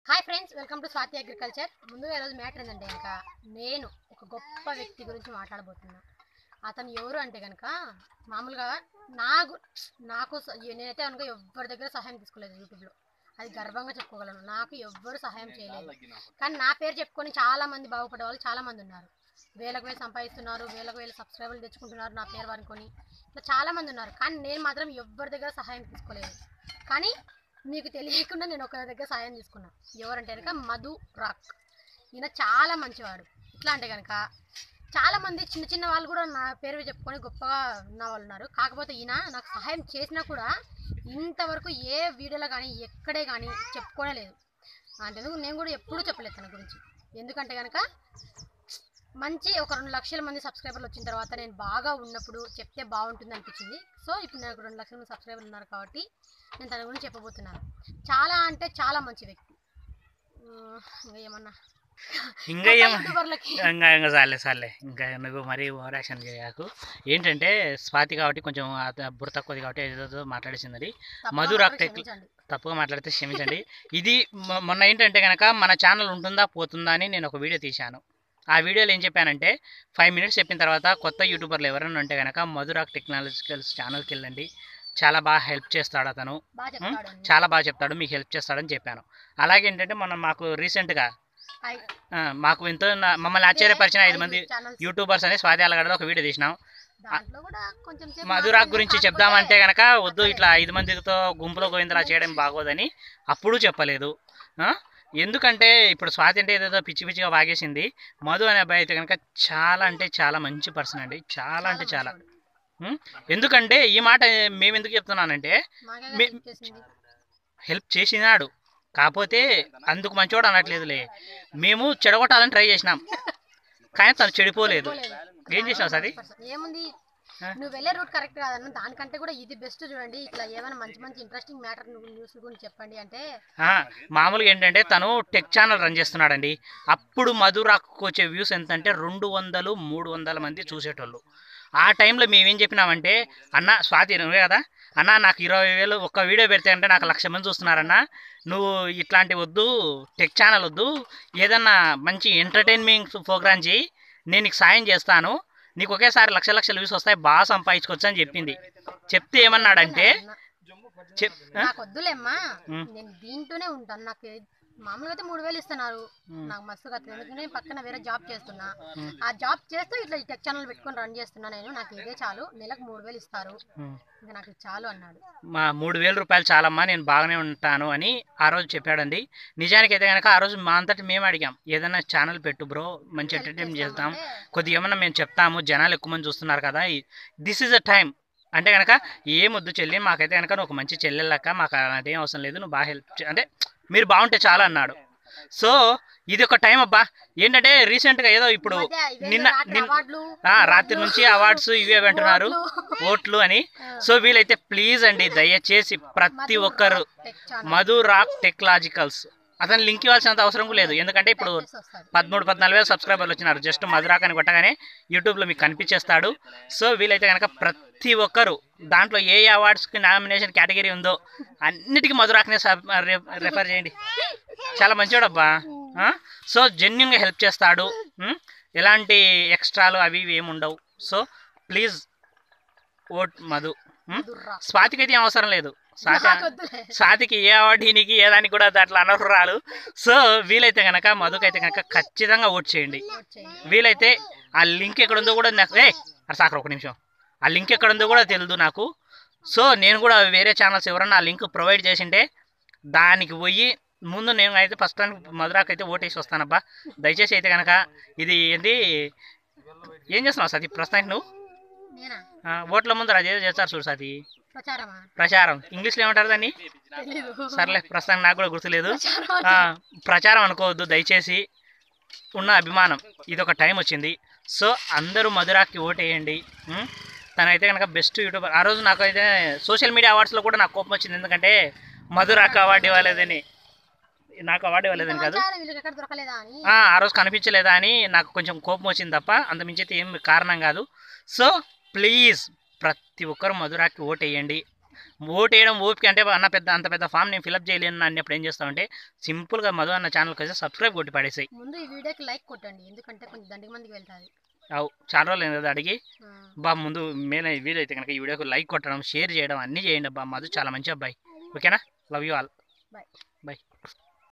Hi friends welcome to Swathi agriculture ముందుగా ఈరోజు matter ఏంటంటే కనుక నేను ఒక గొప్ప వ్యక్తి గురించి మాట్లాడబోతున్నా అతను ఎవరు అంటే కనుక మామూలుగా నాకు నాకు స- నేనైతే కనుక ఎవరి దగ్గర సహాయం తీసుకోలేదు యూట్యూబ్లో అది గర్వంగా చెప్పుకోగలను నాకు ఎవ్వరు సహాయం చేయలేదు కానీ నా పేరు చెప్పుకొని చాలా మంది బాగుపడే వాళ్ళు చాలా మంది ఉన్నారు వేలకు వేలు సంపాదిస్తున్నారు వేలకు వేలు సబ్స్క్రైబర్లు తెచ్చుకుంటున్నారు నా పేరు అనుకొని ఇట్లా చాలా మంది ఉన్నారు కానీ నేను మాత్రం ఎవరి దగ్గర సహాయం తీసుకోలేదు కానీ మీకు తెలియకుండా నేను ఒక దగ్గర సహాయం తీసుకున్నా ఎవరంటే కనుక మధు రాక్ ఈయన చాలా మంచివాడు ఇట్లా అంటే కనుక చాలా మంది చిన్న చిన్న వాళ్ళు కూడా నా పేరు చెప్పుకొని గొప్పగా ఉన్న వాళ్ళు ఉన్నారు కాకపోతే ఈయన నాకు సహాయం చేసినా కూడా ఇంతవరకు ఏ వీడియోలో కానీ ఎక్కడే కానీ చెప్పుకోనే లేదు అంటే నేను కూడా ఎప్పుడూ చెప్పలేదు తన గురించి ఎందుకంటే కనుక మంచి ఒక రెండు లక్షల మంది సబ్స్క్రైబర్లు వచ్చిన తర్వాత నేను బాగా ఉన్నప్పుడు చెప్తే బాగుంటుంది అనిపించింది సో ఇప్పుడు నాకు రెండు లక్షల మంది సబ్స్క్రైబర్లు ఉన్నారు కాబట్టి నేను తన గురించి చెప్పబోతున్నాను చాలా అంటే చాలా మంచి వ్యక్తి ఉమ్, ఇంకా ఏమన్నా ఇంకా ఏమ యూట్యూబర్లకి ఇంకా ఇంకా చాలే చాలే ఇంకా నువ్వు మరీ ఓవర్ యాక్షన్ చేయకు ఏంటంటే స్వాతి కాబట్టి కొంచెం ఆ బుర్ర తక్కువది కాబట్టి ఏదో మాట్లాడేసింది తప్పుగా మధు మాత్రం రాక్ టెక్ క్షమించండి. తప్పుగా మాట్లాడితే క్షమించండి ఇది మొ- మొన్న ఏంటంటే కనుక మన ఛానల్ ఉంటుందా పోతుందా అని నేను ఒక వీడియో తీశాను ఆ వీడియోలో ఏం చెప్పానంటే ఫైవ్ మినిట్స్ చెప్పిన తర్వాత కొత్త యూట్యూబర్లు ఎవరైనా ఉంటే కనుక మధురాక్ టెక్నాలజికల్స్ ఛానల్కి వెళ్ళండి చాలా బాగా హెల్ప్ చేస్తాడు అతను బాగా చెప్తాడు అన్ని. చాలా బాగా చెప్తాడు మీకు హెల్ప్ చేస్తాడని చెప్పాను అలాగే ఏంటంటే మనం మాకు రీసెంట్గా ఐ- ఆ, మాకు ఎంతో నా- మమ్మల్ని ఆశ్చర్యపరిచిన ఐదు మంది ఐదు channels. యూట్యూబర్స్ అని స్వాతి అలగడలో ఒక వీడియో తీసినాం దాంట్లో కూడా కొంచెం సేపు మధురాక్ మాట్లాడింది. గురించి కాకపోతే చెప్దామంటే గనక వద్దు ఇట్లా ఐదు మందితో గుంపులో గోవిందలా చేయడం బాగోదని అప్పుడు చెప్పలేదు ఆ? ఎందుకంటే ఇప్పుడు స్వాతి అంటే ఏదేదో పిచ్చి పిచ్చిగా వాగేసింది మధు అనే అబ్బాయి అయితే కనుక చాలా అంటే చాలా మంచి పర్సన్ అండి చాలా అంటే చాలా మంచివాడు. ఉం? ఎందుకంటే ఈ మాట మేము ఎందుకు చెప్తున్నానంటే మాకే మీ- help చేసింది. హెల్ప్ చేసినాడు కాకపోతే అందుకు మంచోడు అనట్లేదులే మేము చెడగొట్టాలని ట్రై చేసినాం కానీ తను చెడిపోలేదు పోలేదు. ఏం చేసినావు సది ఏముంది ఆ? నువ్వు వెళ్ళే రూట్ కరెక్ట్ కాదన్న దానికంటే కూడా ఇది బెస్ట్ చూడండి ఇట్లా ఏమైనా మంచి మంచి ఇంట్రెస్టింగ్ మ్యాటర్ న్యూస్ గురించి చెప్పండి అంటే ఆ, మామూలుగా ఏంటంటే తను టెక్ ఛానల్ రన్ చేస్తున్నాడండి అప్పుడు మధురాకు వచ్చే వ్యూస్ ఎంత అంటే రెండు వందలు మూడు వందల మంది చూసేటోళ్ళు ఆ టైంలో మేమేం చెప్పినామంటే అన్న స్వాతి నువ్వే కదా అన్న నాకు ఇరవై వేలు ఒక్క వీడియో పెడితే అంటే నాకు లక్ష మంది చూస్తున్నారన్న నువ్వు ఇట్లాంటి వద్దు టెక్ ఛానల్ వద్దు ఏదన్నా మంచి ఎంటర్టైన్మెంట్ ప్రోగ్రామ్ చేయి నేను నీకు సాయం చేస్తాను నీకు ఒకేసారి లక్ష లక్షల వ్యూస్ వస్తాయి బాగా సంపాదించుకోవచ్చు అని చెప్పింది చెప్తే ఏమన్నాడంటే చెప్ ఆ? నాకు వద్దులేమ్మా ఉం. నేను దీంట్లోనే ఉంటాను నాకు మామూలుగా అయితే మూడు వేలు ఇస్తున్నారు ఉం. నాకు మస్తు కత్తి ఎందుకంటే నేను పక్కన వేరే జాబ్ చేస్తున్నా ఉం. ఆ జాబ్ చేస్తూ ఇట్లా ఈ టెక్ ఛానల్ పెట్టుకొని రన్ చేస్తున్నా నేను నాకు ఇదే చాలు నెలకు మూడు వేలు ఇస్తారు ఉం. ఇంకా నాకు ఇది చాలు అన్నాడు మా మూడు వేల రూపాయలు చాలమ్మా నేను బాగానే ఉంటాను అని ఆ రోజు చెప్పాడండి నిజానికి అయితే కనుక ఆ రోజు మా అంతటి మేము అడిగాం ఏదైనా ఛానల్ పెట్టు బ్రో మంచి Help ఎంటర్టైన్మెంట్ చేద్దాం చేస్తామంటే కొద్దిగా ఏమన్నా మేము చెప్తాము జనాలు ఎక్కువ మంది చూస్తున్నారు కదా దిస్ ఈజ్ అ టైం అంటే కనుక ఏమొద్దు చెల్లి మాకైతే కనుక నువ్వు ఒక మంచి చెల్లెళ్ళక మాకు అదేం అవసరం లేదు నువ్వు బాగా హెల్ప్ అంటే మీరు బాగుంటే చాలా అన్నాడు సో ఇది ఒక టైం అబ్బా ఏంటంటే రీసెంట్గా ఏదో ఇప్పుడు ఈ మధ్య ఇవేందో నిన్న రాత్రి నిన్న అవార్డులు, ఆ, రాత్రి నుంచి అవార్డ్స్ ఇవి ఇవి అంటున్నారు ఓట్లు. ఓట్లు అని ఆ. సో వీలైతే ప్లీజ్ అండి దయచేసి ప్రతి మధు ఒక్కరు rock tech channel Madhu rock టెక్లాజికల్స్ అతను లింక్ ఇవ్వాల్సినంత అవసరం కూడా లేదు ఎందుకంటే ఇప్పుడు టైప్ చేసి వస్తాడు. పదమూడు పద్నాలుగు వేల సబ్స్క్రైబర్లు వచ్చినారు జస్ట్ మధురాక్ అని కొట్టగానే యూట్యూబ్లో మీకు కనిపించేస్తాడు సో వీలైతే కనుక ప్రతి ఒక్కరు దాంట్లో ఏ అవార్డ్స్కి నామినేషన్ కేటగిరీ ఉందో అన్నిటికీ మధురాక్నే రెఫర్ చేయండి చాలా మంచోడబ్బా ఆ? సో జెన్యున్గా హెల్ప్ చేస్తాడు ఉం? ఎలాంటి ఎక్స్ట్రాలు అవి ఇవి ఏమి ఉండవు so please vote Madhu um? Madhu rock. స్వాతికి అయితే ఏం అవసరం లేదు స్వాతి నాకు వద్దులే. స్వాతికి ఏ అవార్డీనికి ఏ దానికి కూడా దాంట్లో అనర్హురాలు సో వీలైతే కనుక మధుకైతే కనుక ఖచ్చితంగా ఓట్ చేయండి ఓట్ చేయండి. వీలైతే ఆ లింక్ ఎక్కడుందో కూడా నాకు ఏ అరే సాకర్ ఒక నిమిషం ఆ లింక్ ఎక్కడుందో కూడా తెలియదు నాకు సో నేను కూడా వేరే ఛానల్స్ ఎవరన్నా ఆ లింక్ ప్రొవైడ్ చేసింటే దానికి పోయి ముందు నేను అయితే ఫస్ట్ టైం మధురాకి అయితే ఓటేసి వస్తానబ్బా దయచేసి అయితే కనుక ఇది ఏంటి ఏం చేస్తున్నావు సతీ ప్రస్తుతానికి నువ్వు నేనా ఆ, ఓట్ల ముందు అదేదో చేస్తారు చూడు సతీ ప్రచారమా ప్రచారం ఇంగ్లీష్లో ఏమంటారు దాన్ని తెలీదు సర్లే ప్రస్తుతానికి నాకు కూడా గుర్తులేదు ప్రచారం ఆ, ప్రచారం అనుకోవద్దు దయచేసి ఉన్న అభిమానం ఇది ఒక టైం వచ్చింది సో అందరూ మధురాకి ఓటేయండి ఉం? తనైతే కనుక బెస్ట్ యూట్యూబర్ ఆ రోజు నాకు అయితే సోషల్ మీడియా అవార్డ్స్లో కూడా నాకు కోపం వచ్చింది ఎందుకంటే మధురాకి అవార్డు ఇవ్వలేదని నాకు అవార్డు ఇవ్వలేదని కాదు ప్రచారం వీళ్ళకి ఎక్కడ దొరకలేదా అని ఆ ఆ రోజు కనిపించలేదా అని నాకు కొంచెం కోపం వచ్చింది తప్ప అంత మించి అయితే ఏం కారణం కాదు సో ప్లీజ్ ప్రతి ఒక్కరు మధురాకి ఓటేయండి ఓటు వేయడం ఓపిక అంటే అన్న పెద్ద అంత పెద్ద ఫామ్ నేను ఫిలప్ చేయలేను అన్నప్పుడు ఏం చేస్తామంటే సింపుల్గా మధు అన్న ఛానల్కి వచ్చి సబ్స్క్రైబ్ కొట్టి పడేసాయి ముందు ఈ వీడియోకి లైక్ కొట్టండి ఎందుకంటే కొంచెం దండిగా మందికి వెళ్తుంది అవు చాలా రోజులు కదా అడిగి బా ముందు మేలే వీలైతే కనుక ఈ వీడియోకి లైక్ కొట్టడం షేర్ చేయడం అన్నీ చేయండి అబ్బా మధు చాలా మంచి అబ్బాయి ఓకేనా లవ్ యూ ఆల్ బాయ్